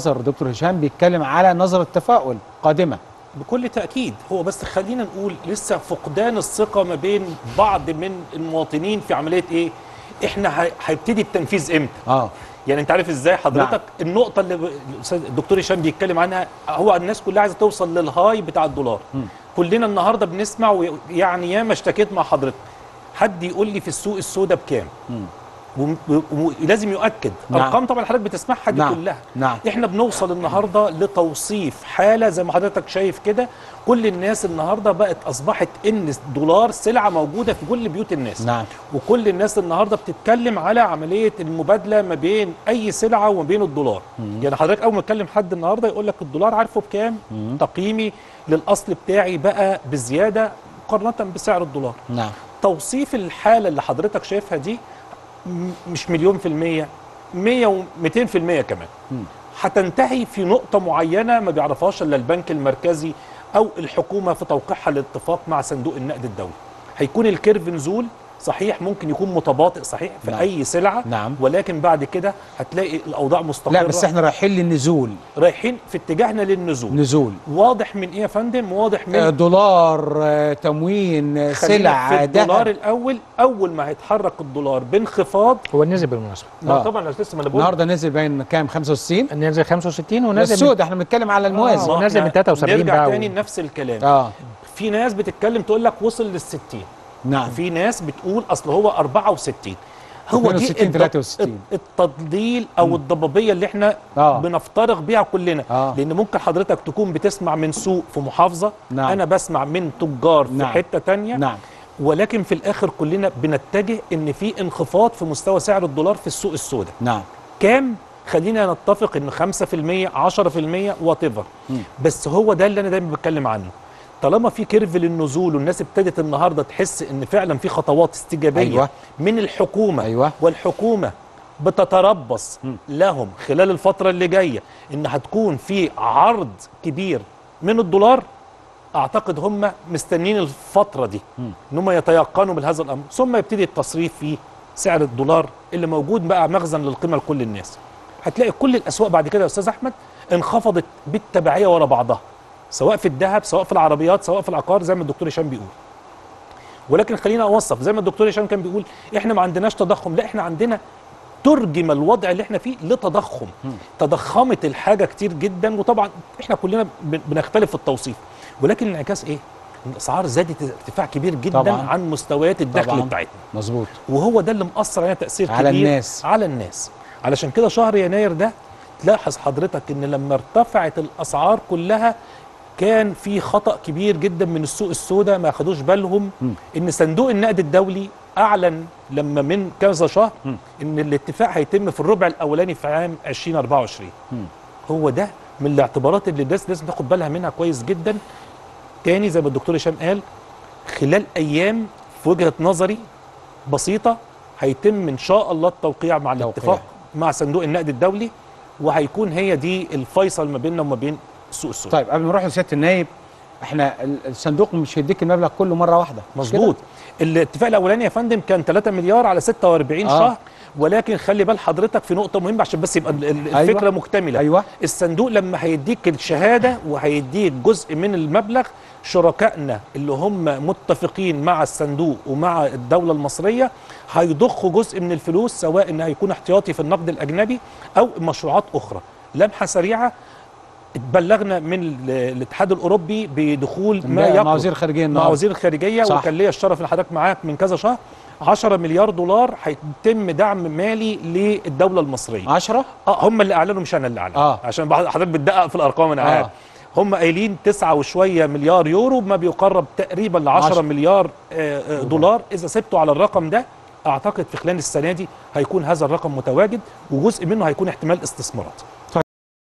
نظر دكتور هشام بيتكلم على نظره تفاؤل قادمه بكل تاكيد هو بس خلينا نقول لسه فقدان الثقه ما بين بعض من المواطنين في عمليه ايه احنا هي- هيبتدي التنفيذ امتى اه يعني انت عارف ازاي حضرتك نعم. النقطه اللي ب- الأستاذ الدكتور هشام بيتكلم عنها هو الناس كلها عايزه توصل للهاي بتاع الدولار كلنا النهارده بنسمع ويعني ياما اشتكيت مع حضرتك حد يقول لي في السوق السوداء بكام وم- و- ولازم يؤكد نعم. ارقام طبعا حضرتك بتسمعها دي نعم. كلها نعم. احنا بنوصل النهارده لتوصيف حاله زي ما حضرتك شايف كده كل الناس النهارده بقت اصبحت ان الدولار سلعه موجوده في كل بيوت الناس نعم. وكل الناس النهارده بتتكلم على عمليه المبادله ما بين اي سلعه وما بين الدولار يعني حضرتك اول ما تكلم حد النهارده يقول لك الدولار عارفه بكام تقييمي للاصل بتاعي بقى بزياده مقارنه بسعر الدولار نعم توصيف الحاله اللي حضرتك شايفها دي م- مش مليون في المية مية ومئتين في المية كمان هتنتهي في نقطة معينة ما بيعرفهاش إلا البنك المركزي أو الحكومة في توقيعها الاتفاق مع صندوق النقد الدولي هيكون الكيرف نزول صحيح ممكن يكون متباطئ صحيح في نعم. أي سلعة نعم. ولكن بعد كده هتلاقي الأوضاع مستقرة لا بس احنا رايحين للنزول رايحين في اتجاهنا للنزول نزول واضح من إيه يا فندم واضح من آه، دولار آه، تموين آه، خلينا سلع في الدولار ذهب الأول أول ما هيتحرك الدولار بانخفاض هو نزل بالمناسبه ما آه. طبعا أنا لسه ما انا بقول النهارده نزل بين كام 65 نزل 65 ده ونزل السود احنا بنتكلم على الموازي آه. ونزل إحنا من 73 نرجع بقى و- تاني لنفس الكلام اه في ناس بتتكلم تقول لك وصل لل 60 نعم في ناس بتقول اصل هو 64 هو 62 الض- 63. التضليل او الضبابيه اللي احنا آه. بنفترق بيها كلنا آه. لان ممكن حضرتك تكون بتسمع من سوق في محافظه نعم. انا بسمع من تجار في نعم. حته تانية نعم ولكن في الاخر كلنا بنتجه ان في انخفاض في مستوى سعر الدولار في السوق السوداء نعم كام خلينا نتفق ان 5% 10% وات ايفر بس هو ده اللي انا دايما بتكلم عنه طالما في كيرف للنزول والناس ابتدت النهارده تحس ان فعلا في خطوات استجابيه أيوة. من الحكومه أيوة. والحكومه بتتربص لهم خلال الفتره اللي جايه ان هتكون في عرض كبير من الدولار اعتقد هم مستنين الفتره دي ان هم يتيقنوا من هذا الامر ثم يبتدي التصريف في سعر الدولار اللي موجود بقى مخزن للقيمه لكل الناس هتلاقي كل الاسواق بعد كده يا استاذ احمد انخفضت بالتبعيه ورا بعضها سواء في الذهب سواء في العربيات سواء في العقار زي ما الدكتور هشام بيقول ولكن خلينا اوصف زي ما الدكتور هشام كان بيقول احنا ما عندناش تضخم لا احنا عندنا ترجم الوضع اللي احنا فيه لتضخم تضخمت الحاجه كتير جدا وطبعا احنا كلنا بن- بنختلف في التوصيف ولكن الانعكاس ايه الاسعار زادت ارتفاع كبير جدا طبعاً. عن مستويات الدخل طبعاً. بتاعتنا مظبوط وهو ده اللي مأثر علينا تأثير على كبير الناس. على الناس علشان كده شهر يناير ده تلاحظ حضرتك ان لما ارتفعت الاسعار كلها كان في خطأ كبير جدا من السوق السوداء ما خدوش بالهم ان صندوق النقد الدولي اعلن لما من كذا شهر ان الاتفاق هيتم في الربع الاولاني في عام 2024 هو ده من الاعتبارات اللي الناس لازم تاخد بالها منها كويس جدا تاني زي ما الدكتور هشام قال خلال ايام في وجهه نظري بسيطه هيتم ان شاء الله التوقيع مع توقيع. الاتفاق مع صندوق النقد الدولي وهيكون هي دي الفيصل ما بيننا وما بين السوق السوداء طيب قبل ما نروح لسياده النايب احنا ال- الصندوق مش هيديك المبلغ كله مره واحده مش كده؟ مظبوط الاتفاق الاولاني يا فندم كان 3 مليار على 46 آه. شهر ولكن خلي بال حضرتك في نقطه مهمه عشان بس يبقى ال- ال- أيوة. الفكره مكتمله أيوة. الصندوق لما هيديك الشهاده وهيديك جزء من المبلغ شركائنا اللي هم متفقين مع الصندوق ومع الدوله المصريه هيضخوا جزء من الفلوس سواء ان هيكون احتياطي في النقد الاجنبي او مشروعات اخرى لمحه سريعه اتبلغنا من ال- الاتحاد الاوروبي بدخول ما مع يقرب وزير الخارجيه مع النهارده وزير الخارجيه صح. وكان ليا الشرف ان حضرتك معاك من كذا شهر 10 مليار دولار هيتم دعم مالي للدوله المصريه 10 اه هم اللي اعلنوا مش انا اللي اعلن آه. عشان بعض- حضرتك بتدقق في الارقام انا آه. عارف هم قايلين تسعة وشوية مليار يورو بما بيقرب تقريبا ل 10 عشرة. مليار آه، آه، دولار إذا سبتوا على الرقم ده أعتقد في خلال السنة دي هيكون هذا الرقم متواجد وجزء منه هيكون احتمال استثمارات